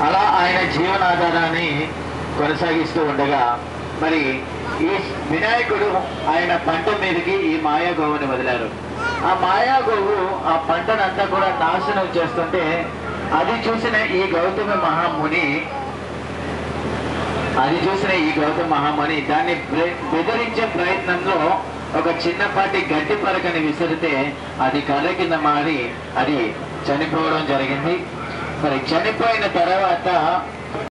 అలా ఆయన జీవనాధారాన్ని కొనసాగిస్తూ ఉండగా మరి ఈ వినాయకుడు ఆయన పంట మీదకి ఈ మాయా గోవుని వదిలారు ఆ మాయా గోవు ఆ పంటనంతా కూడా నాశనం చేస్తుంటే అది చూసిన ఈ గౌతమ మహాముని అది చూసిన ఈ గౌతమ మహాముని దాన్ని బె- బెదిరించే ప్రయత్నంలో ఒక చిన్నపాటి గడ్డి పరకని విసిరితే అది కర్ర కింద మారి అది చనిపోవడం జరిగింది మరి చనిపోయిన తర్వాత